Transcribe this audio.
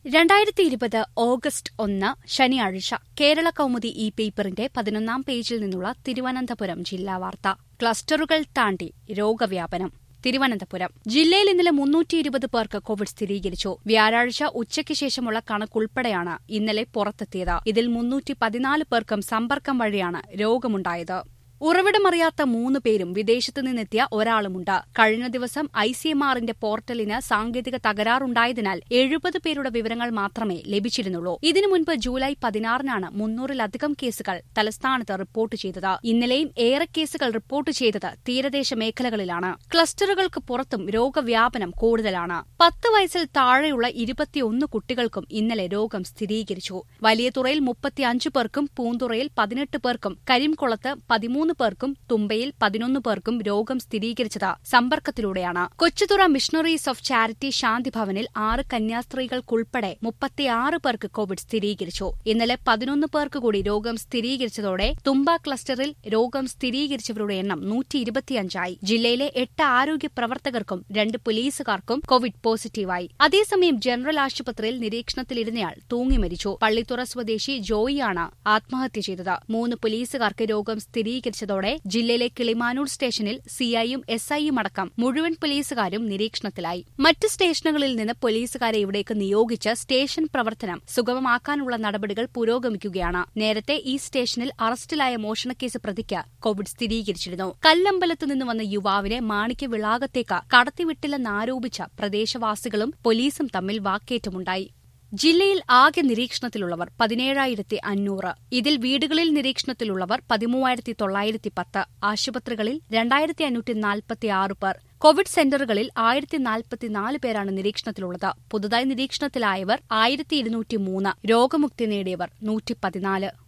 രണ്ടായിരത്തി ഇരുപത് ഓഗസ്റ്റ് ഒന്ന് ശനിയാഴ്ച കേരള കൗമുദി ഈ പേപ്പറിന്റെ പതിനൊന്നാം പേജിൽ നിന്നുള്ള തിരുവനന്തപുരം ജില്ലാ വാർത്ത ക്ലസ്റ്ററുകൾ താണ്ടി രോഗവ്യാപനം തിരുവനന്തപുരം ജില്ലയിൽ ഇന്നലെ മുന്നൂറ്റി ഇരുപത് പേർക്ക് കോവിഡ് സ്ഥിരീകരിച്ചു വ്യാഴാഴ്ച ഉച്ചയ്ക്ക് ശേഷമുള്ള കണക്കുൾപ്പെടെയാണ് ഇന്നലെ പുറത്തെത്തിയത് ഇതിൽ മുന്നൂറ്റി പതിനാല് പേർക്കും സമ്പർക്കം വഴിയാണ് രോഗമുണ്ടായത് ഉറവിടമറിയാത്ത മൂന്ന് പേരും വിദേശത്തു നിന്നെത്തിയ ഒരാളുമുണ്ട് കഴിഞ്ഞ ദിവസം ഐ സി എം ആറിന്റെ പോർട്ടലിന് സാങ്കേതിക തകരാറുണ്ടായതിനാൽ എഴുപത് പേരുടെ വിവരങ്ങൾ മാത്രമേ ലഭിച്ചിരുന്നുള്ളൂ ഇതിനു മുൻപ് ജൂലൈ പതിനാറിനാണ് മുന്നൂറിലധികം കേസുകൾ തലസ്ഥാനത്ത് റിപ്പോർട്ട് ചെയ്തത് ഇന്നലെയും ഏറെ കേസുകൾ റിപ്പോർട്ട് ചെയ്തത് തീരദേശ മേഖലകളിലാണ് ക്ലസ്റ്ററുകൾക്ക് പുറത്തും രോഗവ്യാപനം കൂടുതലാണ് പത്ത് വയസ്സിൽ താഴെയുള്ള ഇരുപത്തിയൊന്ന് കുട്ടികൾക്കും ഇന്നലെ രോഗം സ്ഥിരീകരിച്ചു വലിയതുറയിൽ മുപ്പത്തിയഞ്ച് പേർക്കും പൂന്തുറയിൽ പതിനെട്ട് പേർക്കും കരിംകുളത്ത് പതിമൂന്ന് പേർക്കും തുമ്പയിൽ പതിനൊന്ന് പേർക്കും രോഗം സ്ഥിരീകരിച്ചത് സമ്പർക്കത്തിലൂടെയാണ് കൊച്ചുതുറ മിഷണറീസ് ഓഫ് ചാരിറ്റി ശാന്തിഭവനിൽ ആറ് കന്യാസ്ത്രീകൾക്കുൾപ്പെടെ മുപ്പത്തിയാറ് പേർക്ക് കോവിഡ് സ്ഥിരീകരിച്ചു ഇന്നലെ പതിനൊന്ന് പേർക്ക് കൂടി രോഗം സ്ഥിരീകരിച്ചതോടെ തുമ്പ ക്ലസ്റ്ററിൽ രോഗം സ്ഥിരീകരിച്ചവരുടെ എണ്ണം നൂറ്റി ഇരുപത്തിയഞ്ചായി ജില്ലയിലെ എട്ട് ആരോഗ്യ പ്രവർത്തകർക്കും രണ്ട് പോലീസുകാർക്കും കോവിഡ് പോസിറ്റീവായി അതേസമയം ജനറൽ ആശുപത്രിയിൽ നിരീക്ഷണത്തിലിരുന്നയാൾ തൂങ്ങി മരിച്ചു പള്ളിത്തുറ സ്വദേശി ജോയിയാണ് ആത്മഹത്യ ചെയ്തത് മൂന്ന് പോലീസുകാർക്ക് രോഗം സ്ഥിരീകരിച്ചതോടെ ജില്ലയിലെ കിളിമാനൂർ സ്റ്റേഷനിൽ സിഐയും എസ് ഐയും അടക്കം മുഴുവൻ പോലീസുകാരും നിരീക്ഷണത്തിലായി മറ്റ് സ്റ്റേഷനുകളിൽ നിന്ന് പോലീസുകാരെ ഇവിടേക്ക് നിയോഗിച്ച് സ്റ്റേഷൻ പ്രവർത്തനം സുഗമമാക്കാനുള്ള നടപടികൾ പുരോഗമിക്കുകയാണ് നേരത്തെ ഈ സ്റ്റേഷനിൽ അറസ്റ്റിലായ മോഷണക്കേസ് പ്രതിക്ക് കോവിഡ് സ്ഥിരീകരിച്ചിരുന്നു കല്ലമ്പലത്തു നിന്ന് വന്ന യുവാവിനെ മാണിക്യ വിളാകത്തേക്ക് കടത്തിവിട്ടില്ലെന്നാരോപിച്ച പ്രദേശവാസികളും പോലീസും തമ്മിൽ വാക്കേറ്റമുണ്ടായി ജില്ലയിൽ ആകെ നിരീക്ഷണത്തിലുള്ളവർ പതിനേഴായിരത്തി അഞ്ഞൂറ് ഇതിൽ വീടുകളിൽ നിരീക്ഷണത്തിലുള്ളവർ പതിമൂവായിരത്തി തൊള്ളായിരത്തി പത്ത് ആശുപത്രികളിൽ രണ്ടായിരത്തി അഞ്ഞൂറ്റി നാൽപ്പത്തിയാറ് പേർ കോവിഡ് സെന്ററുകളിൽ ആയിരത്തി നാൽപ്പത്തിനാല് പേരാണ് നിരീക്ഷണത്തിലുള്ളത് പുതുതായി നിരീക്ഷണത്തിലായവർ ആയിരത്തി ഇരുന്നൂറ്റി മൂന്ന് രോഗമുക്തി നേടിയവർ നൂറ്റി പതിനാല്